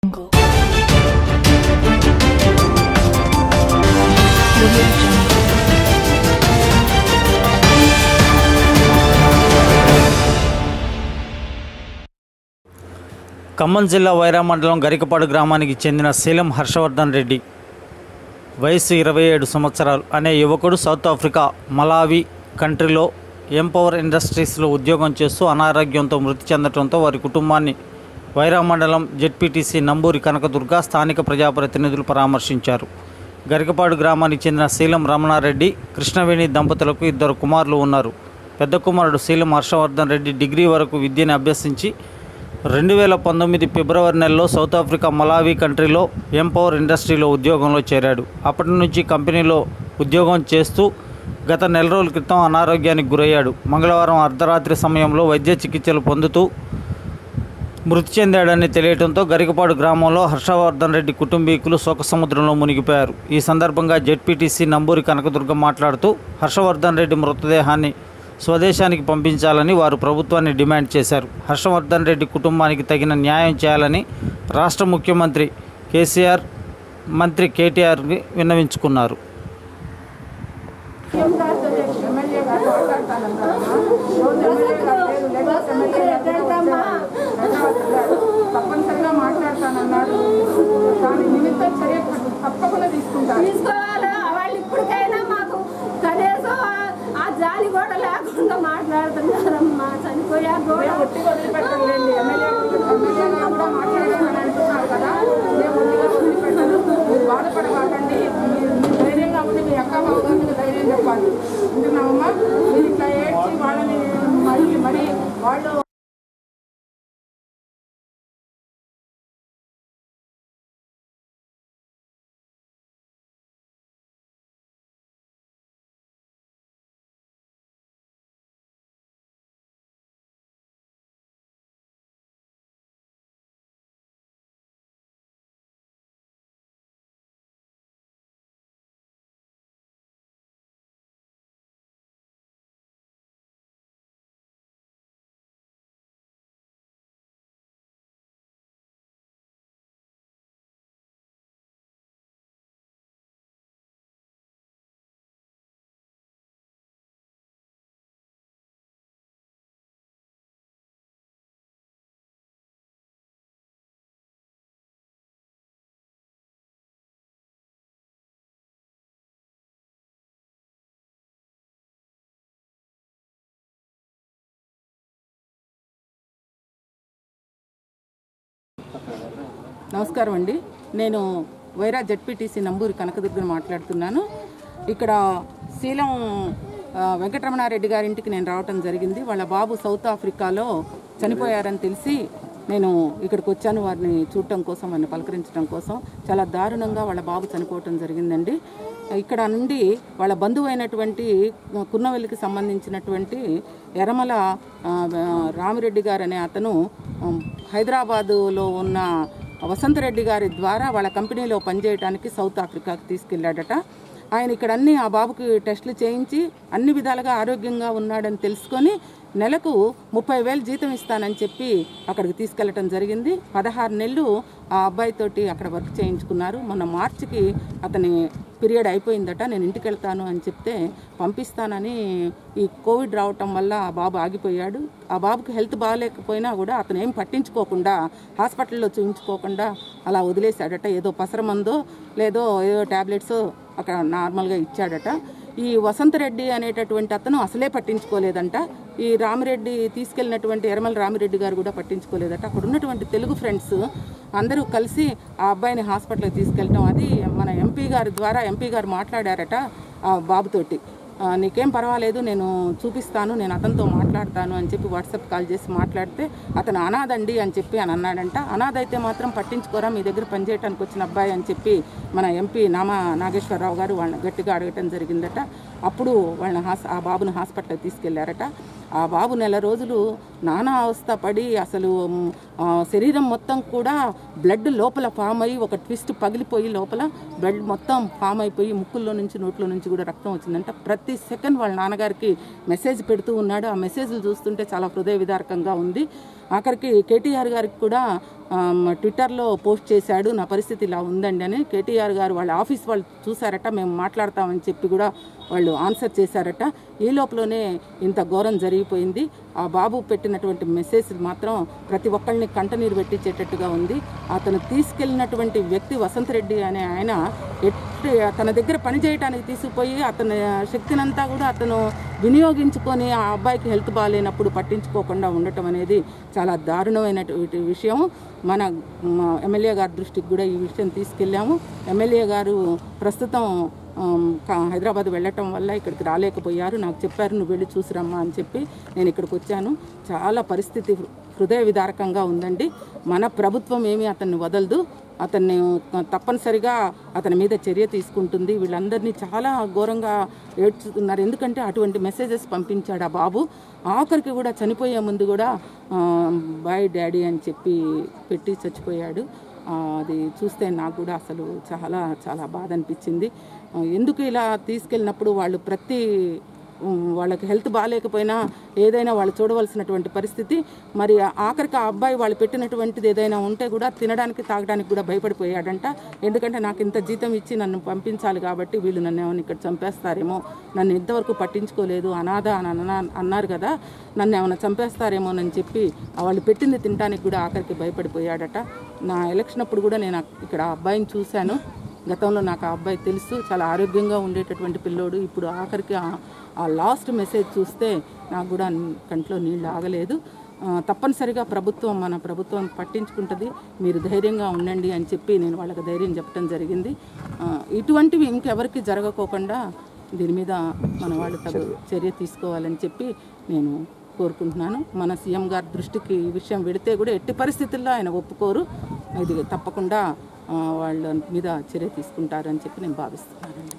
Jungle. Audio Jungle. Khammam జిల్లా వైరా మండలం గరికపాడు గ్రామానికి చెందిన శీలం హర్షవర్ధన్ రెడ్డి వయసు ఇరవై ఏడు సంవత్సరాలు అనే యువకుడు సౌత్ ఆఫ్రికా మలావి కంట్రీలో ఎంపవర్ ఇండస్ట్రీస్లో ఉద్యోగం చేస్తూ అనారోగ్యంతో మృతి చెందడంతో వారి కుటుంబాన్ని వైరా మండలం జెడ్పీటీసీ నంబూరి కనకదుర్గ స్థానిక ప్రజాప్రతినిధులు పరామర్శించారు గరికపాడు గ్రామానికి చెందిన శీలం రమణారెడ్డి కృష్ణవేణి దంపతులకు ఇద్దరు కుమారులు ఉన్నారు పెద్ద కుమారుడు శీలం హర్షవర్ధన్ రెడ్డి డిగ్రీ వరకు విద్యను అభ్యసించి రెండు వేల పంతొమ్మిది ఫిబ్రవరి నెలలో సౌత్ ఆఫ్రికా మలావి కంట్రీలో ఎంపవర్ ఇండస్ట్రీలో ఉద్యోగంలో చేరాడు అప్పటి నుంచి కంపెనీలో ఉద్యోగం చేస్తూ గత నెల రోజుల క్రితం అనారోగ్యానికి గురయ్యాడు మంగళవారం అర్ధరాత్రి సమయంలో వైద్య చికిత్సలు పొందుతూ మృతి చెందాడని తెలియటంతో గరికపాడు గ్రామంలో హర్షవర్ధన్ రెడ్డి కుటుంబీకులు శోకసముద్రంలో మునిగిపోయారు ఈ సందర్భంగా జెడ్పీటీసీ నంబూరి కనకదుర్గ మాట్లాడుతూ హర్షవర్ధన్ రెడ్డి మృతదేహాన్ని స్వదేశానికి పంపించాలని వారు ప్రభుత్వాన్ని డిమాండ్ చేశారు హర్షవర్ధన్ రెడ్డి కుటుంబానికి తగిన న్యాయం చేయాలని రాష్ట్ర ముఖ్యమంత్రి కేసీఆర్ మంత్రి కేటీఆర్ని విన్నవించుకున్నారు సీఎం గారితో చెప్పి ఎమ్మెల్యే గారు మాట్లాడతానన్నారమ్మా. రోజు ఎమ్మెల్యే గారు లేరు, లేకపోతే ఎమ్మెల్యే గారు వచ్చారు. గారు తప్పనిసరిగా మాట్లాడతానన్నారు దాని నిమిత్తం చర్య తప్పకుండా తీసుకుంటారు తీసుకోవాలా వాళ్ళు ఇప్పటికైనా మాకు కనీసం ఆ- ఆ జాలి కూడా లేకుండా మాట్లాడుతున్నారమ్మా చనిపోయా కూడా ఒట్టి వదిలిపెట్టండి ఎమ్మెల్యే ఎమ్మెల్యే గారు కూడా మాట్లాడాలని అంటున్నారు కదా మేము ఒట్టిగా వదిలిపెట్టను మీరు బాధపడకండి మీరు మీరు ధైర్యంగా ఉండి మీ అక్క బాబుగారికి ధైర్యం చెప్పాలి వింటున్నామమ్మా మీరు ఇట్లా ఏడ్చి వాళ్ళని మరి మరి వాళ్ళు నమస్కారం అండి నేను వైరా జడ్పీటీసీ నంబూరి కనకదుర్గని మాట్లాడుతున్నాను ఇక్కడ శీలం ఆ, వెంకటరమణారెడ్డి గారి ఇంటికి నేను రావటం జరిగింది వాళ్ళ బాబు సౌత్ ఆఫ్రికాలో చనిపోయారని తెలిసి నేను ఇక్కడికి వచ్చాను వారిని చూడటం కోసం వారిని పలకరించడం కోసం చాలా దారుణంగా వాళ్ళ బాబు చనిపోవటం జరిగిందండి ఇక్కడ నుండి వాళ్ళ బంధువు అయినటువంటి కున్నవెల్లికి సంబంధించినటువంటి ఎరమల ఆ, రామిరెడ్డి గారు అనే అతను ఉమ్, హైదరాబాదులో ఉన్న వసంతరెడ్డి గారి ద్వారా వాళ్ళ కంపెనీలో పనిచేయడానికి సౌత్ ఆఫ్రికాకి తీసుకెళ్ళాడట ఆయన ఇక్కడ అన్ని ఆ బాబుకి టెస్టులు చేయించి అన్ని విధాలుగా ఆరోగ్యంగా ఉన్నాడని తెలుసుకొని నెలకు ముప్పై వేలు జీతం ఇస్తానని చెప్పి అక్కడికి తీసుకెళ్ళటం జరిగింది పదహారు నెలలు ఆ అబ్బాయితోటి అక్కడ వర్క్ చేయించుకున్నారు మొన్న మార్చికి అతని పీరియడ్ అయిపోయిందట నేను ఇంటికి వెళ్తాను అని చెప్తే పంపిస్తానని ఈ కోవిడ్ రావటం వల్ల ఆ బాబు ఆగిపోయాడు ఆ బాబుకి హెల్త్ బాగాలేకపోయినా కూడా అతను ఏం పట్టించుకోకుండా హాస్పిటల్లో చూపించుకోకుండా అలా వదిలేశాడట ఏదో పసరమందో లేదో ఏదో ట్యాబ్లెట్స్ అక్కడ నార్మల్గా ఇచ్చాడట ఈ వసంతరెడ్డి అనేటటువంటి అతను అసలే పట్టించుకోలేదంట ఈ రామిరెడ్డి తీసుకెళ్ళినటువంటి ఎరమల రామిరెడ్డి గారు కూడా పట్టించుకోలేదట అక్కడ ఉన్నటువంటి తెలుగు ఫ్రెండ్స్ అందరూ కలిసి ఆ అబ్బాయిని హాస్పిటల్కి తీసుకెళ్ళటం అది మన ఎంపీ గారి ద్వారా ఎంపీ గారు మాట్లాడారట ఆ బాబుతోటి ఆ, నీకేం పర్వాలేదు నేను చూపిస్తాను నేను అతనితో మాట్లాడతాను అని చెప్పి వాట్సాప్ కాల్ చేసి మాట్లాడితే అతను అనాథండి అని చెప్పి అని అన్నాడంట అనాథ అయితే మాత్రం పట్టించుకోరా మీ దగ్గర పనిచేయడానికి వచ్చిన అబ్బాయి అని చెప్పి మన ఎంపీ నామా నాగేశ్వరరావు గారు వాళ్ళని గట్టిగా అడగటం జరిగిందట అప్పుడు వాళ్ళని హాస్ ఆ బాబుని హాస్పిటల్కి తీసుకెళ్లారట ఆ బాబు నెల రోజులు నానా అవస్థ పడి అసలు మ్, ఆ, శరీరం మొత్తం కూడా బ్లడ్ లోపల ఫామ్ అయ్యి ఒక ట్విస్ట్ పగిలిపోయి లోపల బ్లడ్ మొత్తం ఫామ్ అయిపోయి ముక్కుల్లో నుంచి నోట్లో నుంచి కూడా రక్తం వచ్చిందంట ప్రతి సెకండ్ వాళ్ళ నాన్నగారికి మెసేజ్ పెడుతూ ఉన్నాడు ఆ మెసేజ్లు చూస్తుంటే చాలా హృదయ విదారకంగా ఉంది ఆఖరికి కేటీఆర్ గారికి కూడా ఆమ్, ట్విట్టర్లో పోస్ట్ చేశాడు నా పరిస్థితి ఇలా ఉందండి అని కేటీఆర్ గారు వాళ్ళ ఆఫీస్ వాళ్ళు చూసారట మేము మాట్లాడతామని చెప్పి కూడా వాళ్ళు ఆన్సర్ చేశారట ఈ లోపలనే ఇంత ఘోరం జరిగిపోయింది ఆ బాబు పెట్టినటువంటి మెసేజ్ మాత్రం ప్రతి ఒక్కళ్ళని కంటనీరు పెట్టించేటట్టుగా ఉంది అతను తీసుకెళ్ళినటువంటి వ్యక్తి వసంత్ రెడ్డి అనే ఆయన ఎట్టి తన దగ్గర పని చేయడానికి తీసుకుపోయి అతని శక్తినంతా కూడా అతను వినియోగించుకొని ఆ అబ్బాయికి హెల్త్ బాగాలేనప్పుడు పట్టించుకోకుండా ఉండటం అనేది చాలా దారుణమైనటువంటి విషయం మన మ, ఎమ్మెల్యే గారి దృష్టికి కూడా ఈ విషయం తీసుకెళ్ళాము ఎమ్మెల్యే గారు ప్రస్తుతం ఆమ్, కా- హైదరాబాద్ వెళ్ళటం వల్ల ఇక్కడికి రాలేకపోయారు నాకు చెప్పారు నువ్వు వెళ్ళి చూసిరమ్మా అని చెప్పి నేను ఇక్కడికి వచ్చాను చాలా పరిస్థితి హృ- హృదయ విదారకంగా ఉందండి మన ప్రభుత్వం ఏమీ అతన్ని వదలదు అతన్ని తప్పనిసరిగా అతని మీద చర్య తీసుకుంటుంది వీళ్ళందరినీ చాలా ఘోరంగా ఏడ్చుతున్నారు ఎందుకంటే అటువంటి మెసేజెస్ పంపించాడు ఆ బాబు ఆఖరికి కూడా చనిపోయే ముందు కూడా బాయ్ డాడీ అని చెప్పి పెట్టి చచ్చిపోయాడు ఆ, అది చూస్తే నాకు కూడా అసలు చాలా చాలా బాధ అనిపించింది ఆ, ఎందుకు ఇలా తీసుకెళ్ళినప్పుడు వాళ్ళు ప్రతి ఉమ్, వాళ్ళకి హెల్త్ బాగాలేకపోయినా ఏదైనా వాళ్ళు చూడవలసినటువంటి పరిస్థితి మరి ఆఖరికి ఆ అబ్బాయి వాళ్ళు పెట్టినటువంటిది ఏదైనా ఉంటే కూడా తినడానికి తాగడానికి కూడా భయపడిపోయాడంట ఎందుకంటే నాకు ఇంత జీతం ఇచ్చి నన్ను పంపించాలి కాబట్టి వీళ్ళు నన్ను ఏమైనా ఇక్కడ చంపేస్తారేమో నన్ను ఇంతవరకు పట్టించుకోలేదు అనాథ అని అన్న- అన్నారు కదా నన్ను ఏమైనా చంపేస్తారేమోనని చెప్పి ఆ వాళ్ళు పెట్టింది తినడానికి కూడా ఆఖరికి భయపడిపోయాడట నా ఎలక్షన్ అప్పుడు కూడా నేను ఇక్కడ ఆ అబ్బాయిని చూశాను గతంలో నాకు ఆ అబ్బాయి తెలుసు చాలా ఆరోగ్యంగా ఉండేటటువంటి పిల్లోడు ఇప్పుడు ఆఖరికి ఆ- ఆ లాస్ట్ మెసేజ్ చూస్తే నాకు కూడా కంట్లో నీళ్ళు ఆగలేదు ఆ, తప్పనిసరిగా ప్రభుత్వం మన ప్రభుత్వం పట్టించుకుంటుంది మీరు ధైర్యంగా ఉండండి అని చెప్పి నేను వాళ్ళకి ధైర్యం చెప్పడం జరిగింది ఆ, ఇటువంటివి ఇంకెవరికి జరగకోకుండా దీని మీద మన వాళ్ళు తగు చర్య తీసుకోవాలని చెప్పి నేను కోరుకుంటున్నాను మన సీఎం గారి దృష్టికి ఈ విషయం వెడితే కూడా ఎట్టి పరిస్థితుల్లో ఆయన ఒప్పుకోరు ఇది తప్పకుండా ఆ, వాళ్ళ మీద చర్య తీసుకుంటారని చెప్పి నేను భావిస్తున్నానండి